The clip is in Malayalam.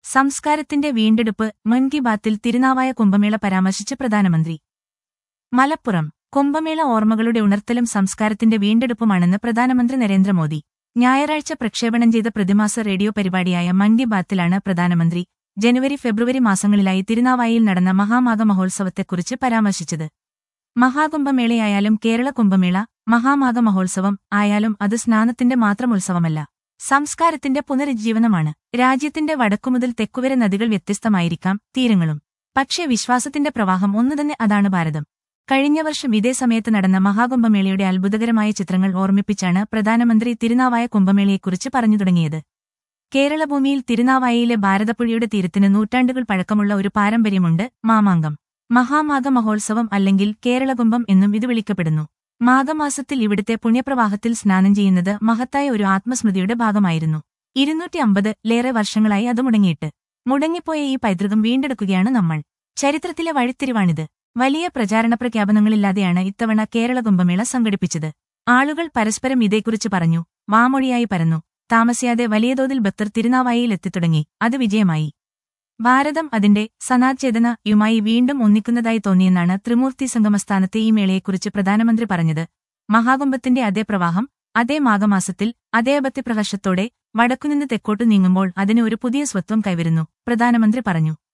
സംസ്കാരത്തിന്റെ വീണ്ടെടുപ്പ് മൻ കി ബാത്തിൽ തിരുനാവായ കുംഭമേള പരാമർശിച്ച് പ്രധാനമന്ത്രി മലപ്പുറം കുംഭമേള ഓർമ്മകളുടെ ഉണർത്തലും സംസ്കാരത്തിന്റെ വീണ്ടെടുപ്പുമാണെന്ന് പ്രധാനമന്ത്രി നരേന്ദ്രമോദി ഞായറാഴ്ച പ്രക്ഷേപണം ചെയ്ത പ്രതിമാസ റേഡിയോ പരിപാടിയായ മൻ കി ബാത്തിലാണ് പ്രധാനമന്ത്രി ജനുവരി ഫെബ്രുവരി മാസങ്ങളിലായി തിരുനാവായിൽ നടന്ന മഹാമാഘ മഹോത്സവത്തെക്കുറിച്ച് പരാമർശിച്ചത് മഹാകുംഭമേളയായാലും കേരള കുംഭമേള മഹാമാഘ മഹോത്സവം ആയാലും അത് സ്നാനത്തിന്റെ മാത്രം ഉത്സവമല്ല സംസ്കാരത്തിന്റെ പുനരുജ്ജീവനമാണ് രാജ്യത്തിന്റെ വടക്കുമുതൽ തെക്കുവരെ നദികൾ വ്യത്യസ്തമായിരിക്കാം തീരങ്ങളും പക്ഷേ വിശ്വാസത്തിന്റെ പ്രവാഹം ഒന്നുതന്നെ അതാണ് ഭാരതം കഴിഞ്ഞ വർഷം ഇതേ സമയത്ത് നടന്ന മഹാകുംഭമേളയുടെ അത്ഭുതകരമായ ചിത്രങ്ങൾ ഓർമ്മിപ്പിച്ചാണ് പ്രധാനമന്ത്രി തിരുനാവായ കുംഭമേളയെക്കുറിച്ച് പറഞ്ഞു തുടങ്ങിയത് കേരളഭൂമിയിൽ തിരുനാവായയിലെ ഭാരതപ്പുഴയുടെ തീരത്തിന് നൂറ്റാണ്ടുകൾ പഴക്കമുള്ള ഒരു പാരമ്പര്യമുണ്ട് മാമാങ്കം മഹാമാഘ മഹോത്സവം അല്ലെങ്കിൽ കേരളകുംഭം എന്നും ഇത് വിളിക്കപ്പെടുന്നു മാഘമാസത്തിൽ ഇവിടുത്തെ പുണ്യപ്രവാഹത്തിൽ സ്നാനം ചെയ്യുന്നത് മഹത്തായ ഒരു ആത്മസ്മൃതിയുടെ ഭാഗമായിരുന്നു ഇരുന്നൂറ്റി അമ്പത് ലേറെ വർഷങ്ങളായി അത് മുടങ്ങിയിട്ട് മുടങ്ങിപ്പോയ ഈ പൈതൃകം വീണ്ടെടുക്കുകയാണ് നമ്മൾ ചരിത്രത്തിലെ വഴിത്തിരിവാണിത് വലിയ പ്രചാരണ പ്രഖ്യാപനങ്ങളില്ലാതെയാണ് ഇത്തവണ കേരള കുംഭമേള സംഘടിപ്പിച്ചത് ആളുകൾ പരസ്പരം ഇതേക്കുറിച്ച് പറഞ്ഞു വാമൊഴിയായി പരന്നു താമസിയാതെ വലിയ തോതിൽ ഭക്തർ തിരുനാവായിയിൽ എത്തിത്തുടങ്ങി അത് വിജയമായി ഭാരതം അതിന്റെ സനാചേതനയുമായി വീണ്ടും ഒന്നിക്കുന്നതായി തോന്നിയെന്നാണ് ത്രിമൂർത്തി സംഗമസ്ഥാനത്തെ ഈ മേളയെക്കുറിച്ച് പ്രധാനമന്ത്രി പറഞ്ഞത് മഹാകുംഭത്തിന്റെ അതേ പ്രവാഹം അതേ മാഘമാസത്തിൽ അതേ ഭക്തിപ്രകാശത്തോടെ വടക്കുനിന്ന് തെക്കോട്ടു നീങ്ങുമ്പോൾ അതിന് ഒരു പുതിയ സ്വത്വം കൈവരുന്നു പ്രധാനമന്ത്രി പറഞ്ഞു